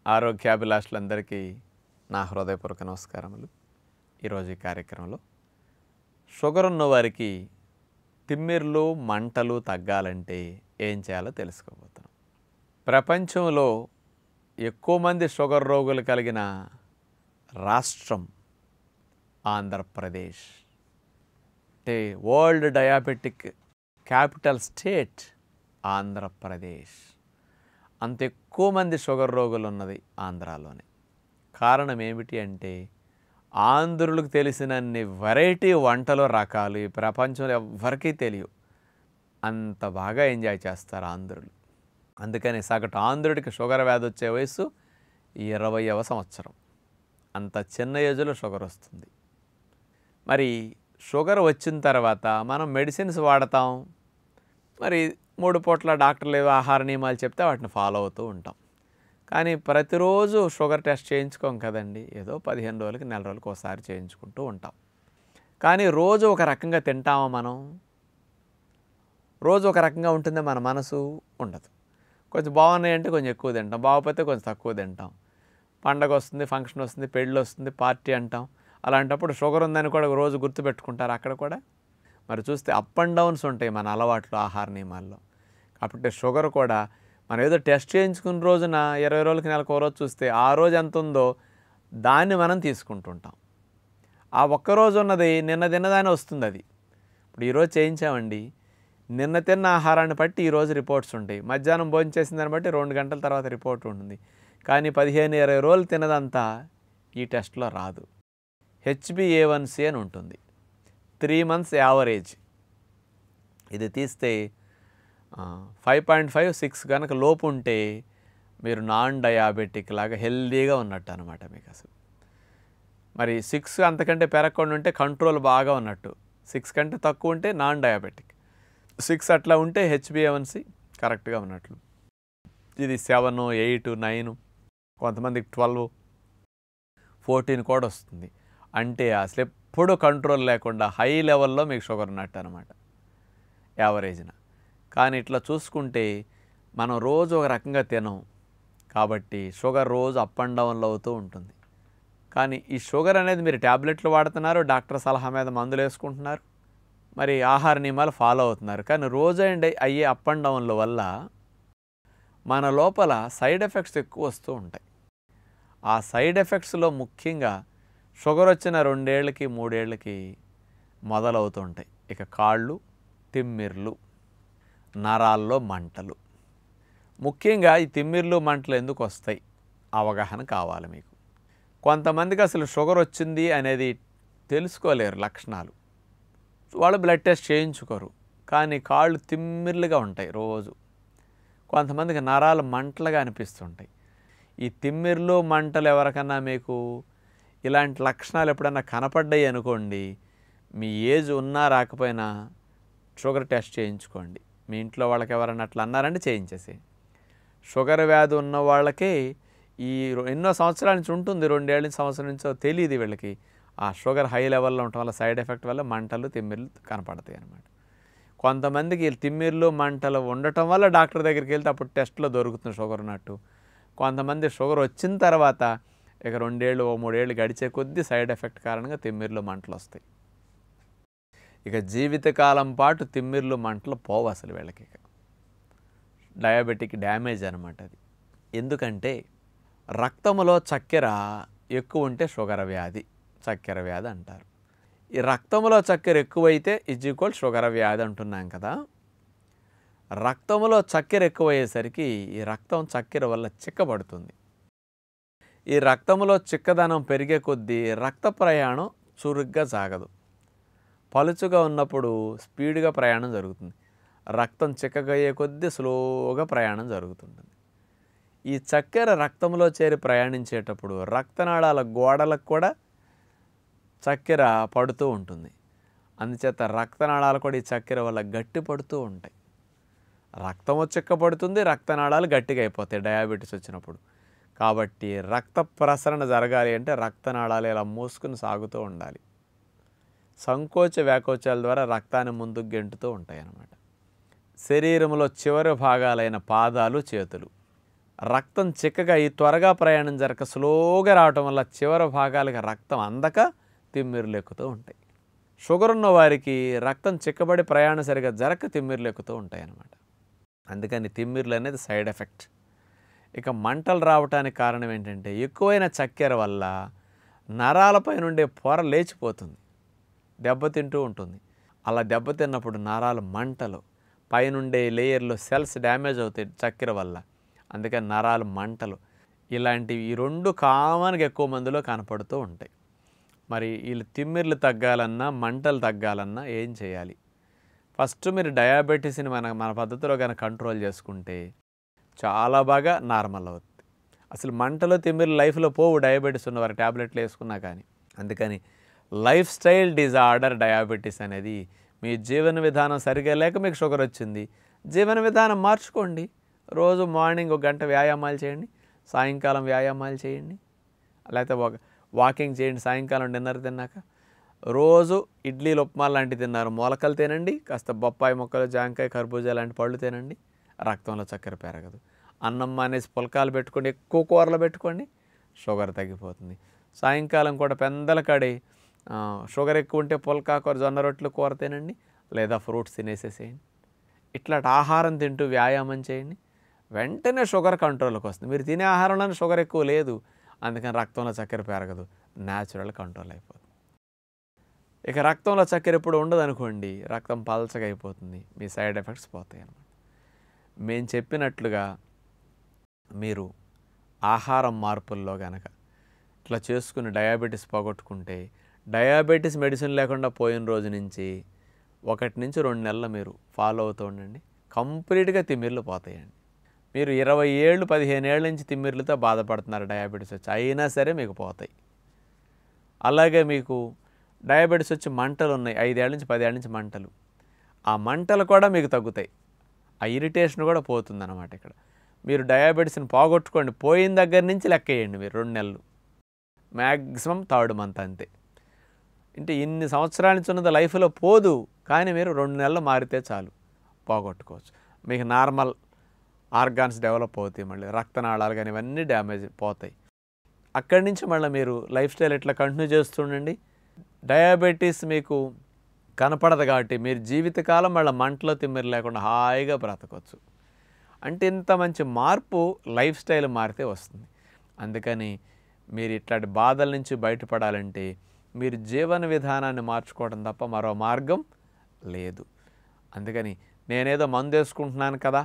ఆరోగ్యాభిలాషులందరికీ నా హృదయపూర్వక నమస్కారములు ఈరోజు ఈ కార్యక్రమంలో షుగర్ ఉన్న వారికి తిమ్మిర్లు మంటలు తగ్గాలంటే ఏం చేయాలో తెలుసుకోబోతున్నాం ప్రపంచంలో ఎక్కువ మంది షుగర్ రోగులు కలిగిన రాష్ట్రం ఆంధ్రప్రదేశ్ అంటే world diabetic capital state Andhra Pradesh అంత ఎక్కువ మంది షుగర్ రోగులు ఉన్నది ఆంధ్రాలోనే కారణం ఏమిటి అంటే ఆంధ్రులకు తెలిసినన్ని వెరైటీ వంటలు రకాలు ఈ ప్రపంచంలో ఎవ్వరికీ తెలియవు అంత బాగా ఎంజాయ్ చేస్తారు ఆంధ్రులు అందుకని సగటు ఆంధ్రుడికి షుగర్ వ్యాధి వచ్చే వయసు ఇరవైవ సంవత్సరం అంత చిన్న ఏజ్లో షుగర్ వస్తుంది మరి షుగర్ వచ్చిన తర్వాత మనం మెడిసిన్స్ వాడతాం మరి మూడు పూట్ల డాక్టర్లు ఏవో ఆహార నియమాలు చెప్తే వాటిని ఫాలో అవుతూ ఉంటాం కానీ ప్రతిరోజు షుగర్ టెస్ట్ చేయించుకోం కదండి ఏదో పదిహేను రోజులకి నెల రోజులకి ఒకసారి చేయించుకుంటూ ఉంటాం కానీ రోజు ఒక రకంగా తింటామా మనం రోజు ఒక రకంగా ఉంటుంది మన మనసు ఉండదు కొంచెం బాగున్నాయంటే కొంచెం ఎక్కువ తింటాం బాగోపోతే కొంచెం తక్కువ తింటాం పండగ వస్తుంది ఫంక్షన్ వస్తుంది పెళ్ళి వస్తుంది పార్టీ అంటాం అలాంటప్పుడు షుగర్ ఉందని కూడా రోజు గుర్తుపెట్టుకుంటారు అక్కడ కూడా మరి చూస్తే అప్ అండ్ డౌన్స్ ఉంటాయి మన అలవాట్లు ఆహార నియమాల్లో కాబట్టి షుగర్ కూడా మనం ఏదో టెస్ట్ చేయించుకున్న రోజున ఇరవై రోజులకి నెలకు ఒక రోజు చూస్తే ఆ రోజు ఎంత ఉందో దాన్ని మనం తీసుకుంటుంటాం ఆ ఒక్క రోజు ఉన్నది నిన్న తిన్నదానే వస్తుంది అది ఇప్పుడు ఈరోజు చేయించామండి నిన్న తిన్న ఆహారాన్ని బట్టి ఈరోజు రిపోర్ట్స్ ఉంటాయి మధ్యాహ్నం భోజనం చేసిన దాన్ని బట్టి రెండు గంటల తర్వాత రిపోర్ట్ ఉంటుంది కానీ పదిహేను ఇరవై రోజులు తిన్నదంతా ఈ టెస్ట్లో రాదు హెచ్బిఏవన్సి అని ఉంటుంది త్రీ మంత్స్ యావరేజ్ ఇది తీస్తే ఫైవ్ పాయింట్ ఫైవ్ సిక్స్ కనుక లోపు ఉంటే మీరు నాన్ డయాబెటిక్ లాగా హెల్దీగా ఉన్నట్టు అనమాట మీకు అసలు మరి సిక్స్ అంతకంటే పెరగకుండా ఉంటే కంట్రోల్ బాగా ఉన్నట్టు సిక్స్ కంటే తక్కువ ఉంటే నాన్ డయాబెటిక్ సిక్స్ అట్లా ఉంటే హెచ్బిఏవన్సి కరెక్ట్గా ఉన్నట్లు ఇది సెవెన్ ఎయిట్ నైన్ కొంతమందికి ట్వెల్వ్ ఫోర్టీన్ కూడా వస్తుంది అంటే అసలు ఎప్పుడు కంట్రోల్ లేకుండా హై లెవెల్లో మీకు షుగర్ ఉన్నట్టు అనమాట యావరేజ్న కానీ ఇట్లా చూసుకుంటే మనం రోజు ఒక రకంగా తినం కాబట్టి షుగర్ రోజు అప్ అండ్ డౌన్లో అవుతూ ఉంటుంది కానీ ఈ షుగర్ అనేది మీరు ట్యాబ్లెట్లు వాడుతున్నారు డాక్టర్ సలహా మీద మందులు వేసుకుంటున్నారు మరి ఆహార నియమాలు ఫాలో అవుతున్నారు కానీ రోజు అండ్ అయ్యే అప్ అండ్ డౌన్ల వల్ల మన లోపల సైడ్ ఎఫెక్ట్స్ ఎక్కువ వస్తూ ఉంటాయి ఆ సైడ్ ఎఫెక్ట్స్లో ముఖ్యంగా షుగర్ వచ్చిన రెండేళ్ళకి మూడేళ్ళకి మొదలవుతుంటాయి ఇక కాళ్ళు తిమ్మిర్లు నరాల్లో మంటలు ముఖ్యంగా ఈ తిమ్మిర్లు మంటలు ఎందుకు వస్తాయి అవగాహన కావాలి మీకు కొంతమందికి అసలు షుగర్ వచ్చింది అనేది తెలుసుకోలేరు లక్షణాలు వాళ్ళు బ్లడ్ టెస్ట్ చేయించుకోరు కానీ కాళ్ళు తిమ్మిర్లుగా ఉంటాయి రోజు కొంతమందికి నరాలు మంటలుగా అనిపిస్తుంటాయి ఈ తిమ్మిర్లు మంటలు ఎవరికన్నా మీకు ఇలాంటి లక్షణాలు ఎప్పుడన్నా కనపడ్డాయి అనుకోండి మీ ఏజ్ ఉన్నా రాకపోయినా షుగర్ టెస్ట్ చేయించుకోండి మీ ఇంట్లో వాళ్ళకి ఎవరన్నా అట్లా అన్నారంటే చేయించేసి షుగర్ వ్యాధి ఉన్న వాళ్ళకి ఈ ఎన్నో సంవత్సరాల నుంచి ఉంటుంది రెండేళ్ళ సంవత్సరం నుంచో తెలియదు వీళ్ళకి ఆ షుగర్ హై లెవెల్లో ఉండటం వల్ల సైడ్ ఎఫెక్ట్ వల్ల మంటలు తిమ్మిర్లు కనపడతాయి అన్నమాట కొంతమందికి తిమ్మిర్లు మంటలు ఉండటం వల్ల డాక్టర్ దగ్గరికి వెళ్తే అప్పుడు టెస్ట్లో దొరుకుతుంది షుగర్ ఉన్నట్టు కొంతమంది షుగర్ వచ్చిన తర్వాత ఇక రెండేళ్ళు ఓ మూడేళ్ళు గడిచే కొద్దీ సైడ్ ఎఫెక్ట్ కారణంగా తిమ్మిర్లు మంటలు వస్తాయి ఇక జీవితకాలం పాటు తిమ్మిర్లు మంటలు పోవు అసలు వీళ్ళకి ఇక డయాబెటిక్ డ్యామేజ్ అనమాట అది ఎందుకంటే రక్తములో చక్కెర ఎక్కువ ఉంటే షుగర్ వ్యాధి చక్కెర వ్యాధి అంటారు ఈ రక్తంలో చక్కెర ఎక్కువైతే ఇజ్ ఈక్వల్ షుగర్ వ్యాధి అంటున్నాం కదా రక్తంలో చక్కెర ఎక్కువయ్యేసరికి ఈ రక్తం చక్కెర వల్ల చిక్కబడుతుంది ఈ రక్తంలో చిక్కదనం పెరిగే కొద్దీ రక్త ప్రయాణం చురుగ్గా సాగదు పలుచుగా ఉన్నప్పుడు స్పీడ్గా ప్రయాణం జరుగుతుంది రక్తం చిక్కగా అయ్యే కొద్దీ స్లోగా ప్రయాణం జరుగుతుంటుంది ఈ చక్కెర రక్తంలో చేరి ప్రయాణించేటప్పుడు రక్తనాళాల గోడలకు కూడా చక్కెర పడుతూ ఉంటుంది అందుచేత రక్తనాళాలు కూడా ఈ చక్కెర వల్ల గట్టి పడుతూ ఉంటాయి రక్తము చిక్కపడుతుంది రక్తనాళాలు గట్టిగా అయిపోతాయి డయాబెటీస్ వచ్చినప్పుడు కాబట్టి రక్త ప్రసరణ జరగాలి అంటే రక్తనాళాలు ఇలా మూసుకుని సాగుతూ ఉండాలి సంకోచ వ్యాకోచాల ద్వారా రక్తాన్ని ముందుకు గెంటుతూ ఉంటాయి అన్నమాట శరీరంలో చివరి భాగాలైన పాదాలు చేతులు రక్తం చిక్కగా ఈ త్వరగా ప్రయాణం జరగక స్లోగా రావటం వల్ల చివరి భాగాలకి రక్తం అందక తిమ్మిర్లు ఎక్కుతూ ఉంటాయి షుగర్ ఉన్న వారికి రక్తం చిక్కబడి ప్రయాణం సరిగా జరగక తిమ్మిర్లు ఎక్కుతూ ఉంటాయి అన్నమాట అందుకని తిమ్మిర్లు అనేది సైడ్ ఎఫెక్ట్ ఇక మంటలు రావటానికి కారణం ఏంటంటే ఎక్కువైన చక్కెర వల్ల నరాలపై నుండే పొర లేచిపోతుంది దెబ్బతింటూ ఉంటుంది అలా దెబ్బతిన్నప్పుడు నరాలు మంటలు పైనుండే లేయర్లో సెల్స్ డ్యామేజ్ అవుతాయి చక్కెర వల్ల అందుకని నరాలు మంటలు ఇలాంటివి ఈ రెండు కామన్గా ఎక్కువ మందిలో కనపడుతూ ఉంటాయి మరి వీళ్ళు తిమ్మిర్లు తగ్గాలన్నా మంటలు తగ్గాలన్నా ఏం చేయాలి ఫస్ట్ మీరు డయాబెటీస్ని మన మన పద్ధతిలో కనుక కంట్రోల్ చేసుకుంటే చాలా బాగా నార్మల్ అవుతుంది అసలు మంటలో తిమ్మిర్లు లైఫ్లో పోవు డయాబెటీస్ ఉన్నవారు ట్యాబ్లెట్లు వేసుకున్నా కానీ అందుకని లైఫ్ స్టైల్ డిజార్డర్ డయాబెటీస్ అనేది మీ జీవన విధానం సరిగా లేక మీకు షుగర్ వచ్చింది జీవన విధానం మార్చుకోండి రోజు మార్నింగ్ ఒక గంట వ్యాయామాలు చేయండి సాయంకాలం వ్యాయామాలు చేయండి లేకపోతే ఒక వాకింగ్ చేయండి సాయంకాలం డిన్నర్ తిన్నాక రోజు ఇడ్లీలు ఉప్మా లాంటివి తిన్నారు మొలకలు తినండి కాస్త బొప్పాయి మొక్కలు జాంకాయ కర్బూజా లాంటి పళ్ళు తినండి రక్తంలో చక్కెర పెరగదు అన్నం మానేసి పులకాలు పెట్టుకోండి ఎక్కువ కూరలు పెట్టుకోండి షుగర్ తగ్గిపోతుంది సాయంకాలం కూడా పెందల కడి ఆ, షుగర్ ఎక్కువ ఉంటే పుల్కా కూర జొన్న రొట్టెలు కూర తినండి లేదా ఫ్రూట్స్ తినేసేసేయండి ఇట్లాంటి ఆహారం తింటూ వ్యాయామం చేయండి వెంటనే షుగర్ కంట్రోల్కి వస్తుంది మీరు తినే ఆహారంలో షుగర్ ఎక్కువ లేదు అందుకని రక్తంలో చక్కెర పెరగదు న్యాచురల్ కంట్రోల్ అయిపోతుంది ఇక రక్తంలో చక్కెర ఎప్పుడు ఉండదు అనుకోండి రక్తం పలచగా అయిపోతుంది మీ సైడ్ ఎఫెక్ట్స్ పోతాయి అన్నమాట మేము చెప్పినట్లుగా మీరు ఆహారం మార్పుల్లో గనక ఇట్లా చేసుకుని డయాబెటీస్ పోగొట్టుకుంటే డయాబెటీస్ మెడిసిన్ లేకుండా పోయిన రోజు నుంచి ఒకటి నుంచి రెండు నెలలు మీరు ఫాలో అవుతూ ఉండండి కంప్లీట్గా తిమ్మిర్లు పోతాయండి మీరు ఇరవై ఏళ్ళు పదిహేను ఏళ్ళ నుంచి తిమ్మిర్లతో బాధపడుతున్నారు డయాబెటీస్ వచ్చి అయినా సరే మీకు పోతాయి అలాగే మీకు డయాబెటీస్ వచ్చి మంటలు ఉన్నాయి ఐదేళ్ళ నుంచి పదేళ్ళ నుంచి మంటలు ఆ మంటలు కూడా మీకు తగ్గుతాయి ఆ ఇరిటేషన్ కూడా పోతుందన్నమాట ఇక్కడ మీరు డయాబెటీస్ని పోగొట్టుకోండి పోయిన దగ్గర నుంచి లెక్క వేయండి మీరు రెండు నెలలు మ్యాక్సిమం థర్డ్ మంత్ అంతే అంటే ఇన్ని సంవత్సరాల నుంచి ఉన్నది లైఫ్లో పోదు కానీ మీరు రెండు నెలలు మారితే చాలు పోగొట్టుకోవచ్చు మీకు నార్మల్ ఆర్గాన్స్ డెవలప్ అవుతాయి మళ్ళీ రక్తనాళాలు కానీ ఇవన్నీ డ్యామేజ్ పోతాయి అక్కడి నుంచి మళ్ళీ మీరు లైఫ్ స్టైల్ ఇట్లా కంటిన్యూ చేస్తుండండి డయాబెటీస్ మీకు కనపడదు కాబట్టి మీరు జీవితకాలం మళ్ళీ మంటలో తిమ్మిరి లేకుండా హాయిగా బ్రతకొచ్చు అంటే ఇంత మంచి మార్పు లైఫ్ స్టైల్ మారితే వస్తుంది అందుకని మీరు ఇట్లాంటి బాధల నుంచి బయటపడాలంటే మీరు జీవన విధానాన్ని మార్చుకోవడం తప్ప మరో మార్గం లేదు అందుకని నేనేదో మందు వేసుకుంటున్నాను కదా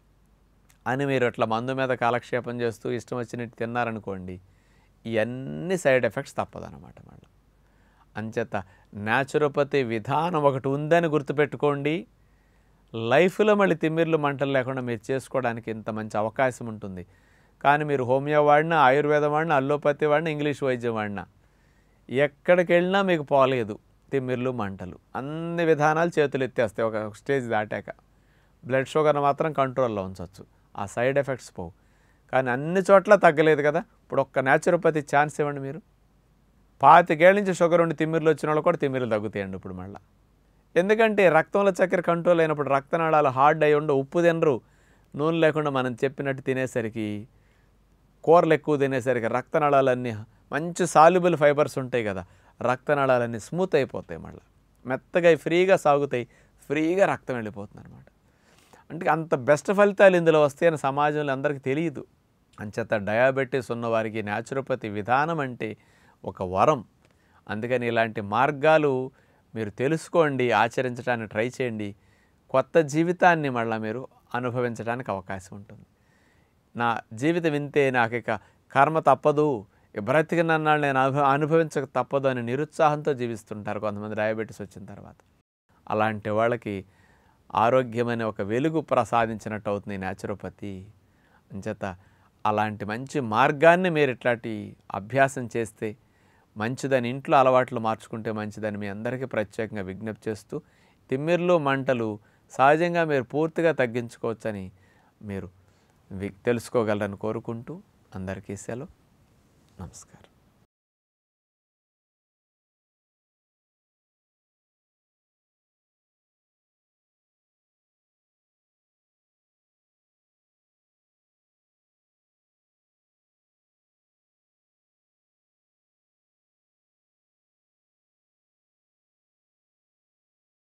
అని మీరు అట్లా మందు మీద కాలక్షేపం చేస్తూ ఇష్టం వచ్చినట్టు తిన్నారనుకోండి ఇవన్నీ సైడ్ ఎఫెక్ట్స్ తప్పదన్నమాట మళ్ళీ అంచేత న్యాచురోపతి విధానం ఒకటి ఉందని గుర్తుపెట్టుకోండి లైఫ్లో మళ్ళీ తిమ్మిర్లు మంటలు లేకుండా మీరు చేసుకోవడానికి ఇంత మంచి అవకాశం ఉంటుంది కానీ మీరు హోమియో వాడినా ఆయుర్వేదం వాడినా అల్లోపతి వాడినా ఇంగ్లీష్ వైద్యం వాడినా ఎక్కడికి వెళ్ళినా మీకు పోలేదు తిమ్మిర్లు మంటలు అన్ని విధానాలు చేతులు ఎత్తేస్తాయి ఒక స్టేజ్ దాటాక బ్లడ్ షుగర్ మాత్రం కంట్రోల్లో ఉంచవచ్చు ఆ సైడ్ ఎఫెక్ట్స్ పోవు కానీ అన్ని చోట్ల తగ్గలేదు కదా ఇప్పుడు ఒక్క న్యాచురోపతి ఛాన్స్ ఇవ్వండి మీరు పాతికేళ్ళ నుంచి షుగర్ ఉండి తిమ్మిర్లు వచ్చిన వాళ్ళు కూడా తిమ్మిర్లు తగ్గుతాయండి ఇప్పుడు మళ్ళీ ఎందుకంటే రక్తంలో చక్కెర కంట్రోల్ అయినప్పుడు రక్తనాళాలు హార్డ్ అయి ఉండి ఉప్పు తినరు నూనె లేకుండా మనం చెప్పినట్టు తినేసరికి కూరలు ఎక్కువ తినేసరికి రక్తనాళాలన్నీ మంచి సాల్యుబుల్ ఫైబర్స్ ఉంటాయి కదా రక్తనాళాలన్నీ స్మూత్ అయిపోతాయి మళ్ళీ మెత్తగా అయి ఫ్రీగా సాగుతాయి ఫ్రీగా రక్తం వెళ్ళిపోతుంది అనమాట అంటే అంత బెస్ట్ ఫలితాలు ఇందులో వస్తాయని సమాజంలో అందరికీ తెలియదు అంచేత డయాబెటీస్ ఉన్నవారికి న్యాచురోపతి విధానం అంటే ఒక వరం అందుకని ఇలాంటి మార్గాలు మీరు తెలుసుకోండి ఆచరించడానికి ట్రై చేయండి కొత్త జీవితాన్ని మళ్ళీ మీరు అనుభవించడానికి అవకాశం ఉంటుంది నా జీవితం ఇంతే నాకు ఇక కర్మ తప్పదు ఇక బ్రతికినన్నాళ్ళు నేను అనుభ అనుభవించక తప్పదు అని నిరుత్సాహంతో జీవిస్తుంటారు కొంతమంది డయాబెటీస్ వచ్చిన తర్వాత అలాంటి వాళ్ళకి ఆరోగ్యమనే ఒక వెలుగు ప్రసాదించినట్టు అవుతుంది న్యాచురోపతి అంచేత అలాంటి మంచి మార్గాన్ని మీరు ఇట్లాంటి అభ్యాసం చేస్తే మంచిదని ఇంట్లో అలవాట్లు మార్చుకుంటే మంచిదని మీ అందరికీ ప్రత్యేకంగా విజ్ఞప్తి చేస్తూ తిమ్మిర్లు మంటలు సహజంగా మీరు పూర్తిగా తగ్గించుకోవచ్చని మీరు వి- తెలుసుకోగలరని కోరుకుంటూ అందరికీ సెలవు నమస్కారం